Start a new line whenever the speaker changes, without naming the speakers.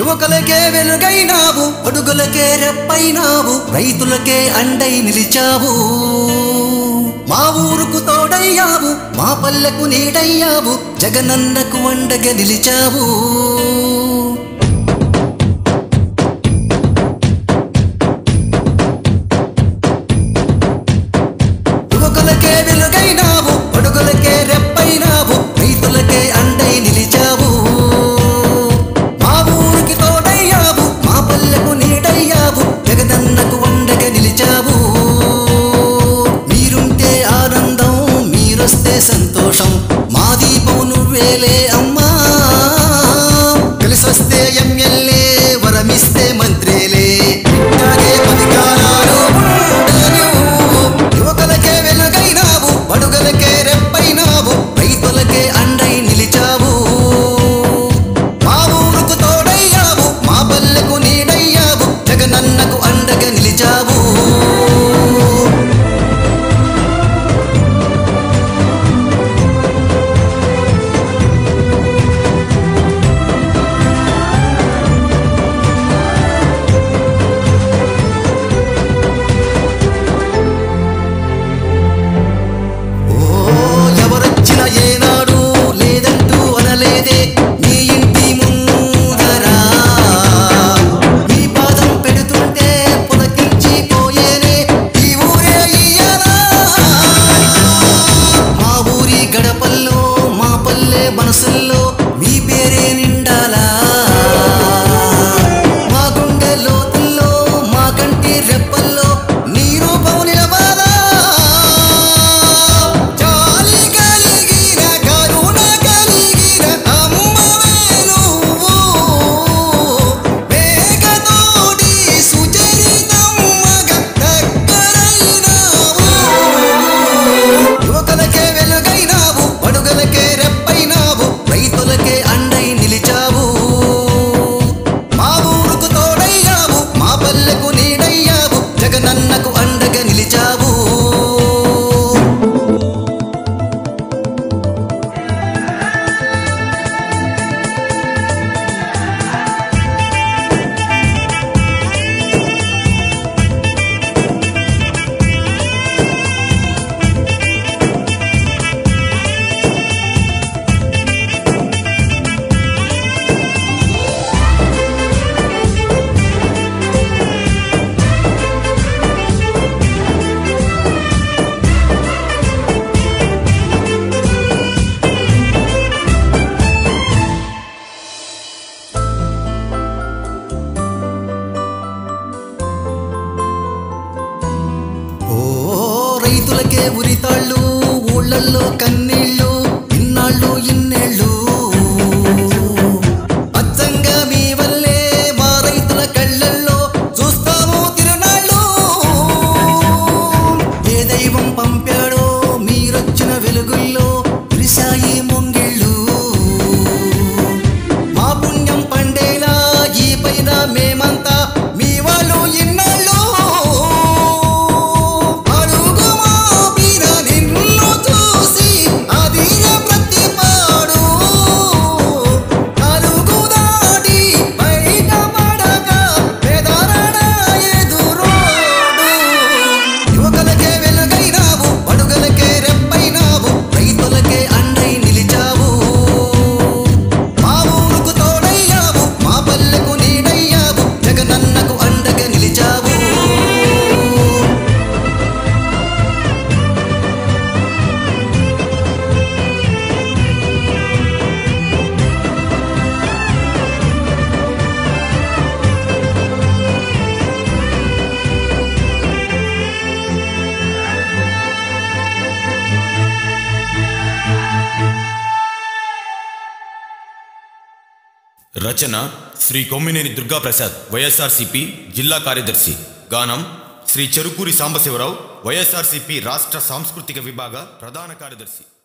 యువకులకే వెలుగైనావు అడుగులకే రెప్పైనావు రైతులకే అండై నిలిచావు మా ఊరుకు తోడయ్యావు మా పల్లెకు నీడయ్యావు జగనన్నకు అండగా నిలిచావు యువకులకే వెలుగైనావు అడుగులకే రెప్పైనావు రైతులకే అండై నిలిచావు మా ఊరికి తోడయ్యావు మా పల్లెకు నీడయ్యావు జగదన్నకు వండగా నిలిచావు మీరుంటే ఆనందం మీరొస్తే సంతోషం మా దీపం నువ్వేలే అమ్మా కలిసొస్తే ఎమ్మెల్యే వరమిస్తే మంత్రేలే ఇట్టాగే పది కాలాలు ఉండను. యువకులకే వెలుగైనావు అడుగులకే రెప్పైనావు రైతులకే అండై నిలిచావు మా ఊరుకు తోడయ్యావు మా పల్లెకు నీడయ్యావు జగనన్నకు అండగా నిలిచావు ఓ ఎవరొచ్చిన ఏనాడు లేదంటూ అనలేదే నీ ఇంటి ముందరా నీ పాదం పెడుతుంటే పులకించి పోయేనే ఈ ఊరే ఇయ్యాలా మా ఊరి గడపల్లో మా పల్లె మనసుల్లో మీ పేరే నిండాలా మా గుండె లోతుల్లో మా కంటి రెప్పల్లో నీ రూపం నిలవాలా జాలి కలిగిన కరుణ కలిగిన అమ్మవే నువ్వు వేగతోటి సుచరితమ్మగ దగ్గరైనావు యువకులకే వెలుగైనావు అడుగులకే రెప్పైనావు రైతులకే అండై నిలిచావు మా ఊరుకు తోడయ్యావు మా పల్లెకు నీడయ్యావు జగనన్నకు అండగా నిలిచావు ఓ రైతులకే ఉరితాళ్ళు ఊళ్ళల్లో కన్నీళ్ళు ఇన్నాళ్ళు ఇన్నేళ్ళు అచ్చంగా మీ వల్లే మా రైతుల కళ్ళల్లో చూస్తాము తిరునాళ్ళు ఏ దైవం పంపాడో మీరొచ్చిన వెలుగుల్లో కురిశాయి మొంగిళ్ళు మా పుణ్యం పండేలా ఈ పైన మేమంతా మీ వాళ్ళు ఇన్నాళ్ళు అడుగు మోపిన నిన్ను చూసి అదిర ప్రతిపాడు అడుగు దాటి బయట పడక పెదరడ ఎదురోడు యువకులకే వెలుగైనావు అడుగులకే రెప్పైనావు రైతులకే అండై నిలిచావు మా ఊరుకు తోడయ్యావు మా పల్లెకు నీడయ్యావు జగనన్నకు అండగా నిలిచావు
రచన శ్రీ కొమ్మినేని దుర్గాప్రసాద్ వైఎస్ఆర్సిపి జిల్లా కార్యదర్శి గానం శ్రీ చెరుకూరి సాంబశివరావు వైఎస్ఆర్సిపి రాష్ట్ర సాంస్కృతిక విభాగ ప్రధాన కార్యదర్శి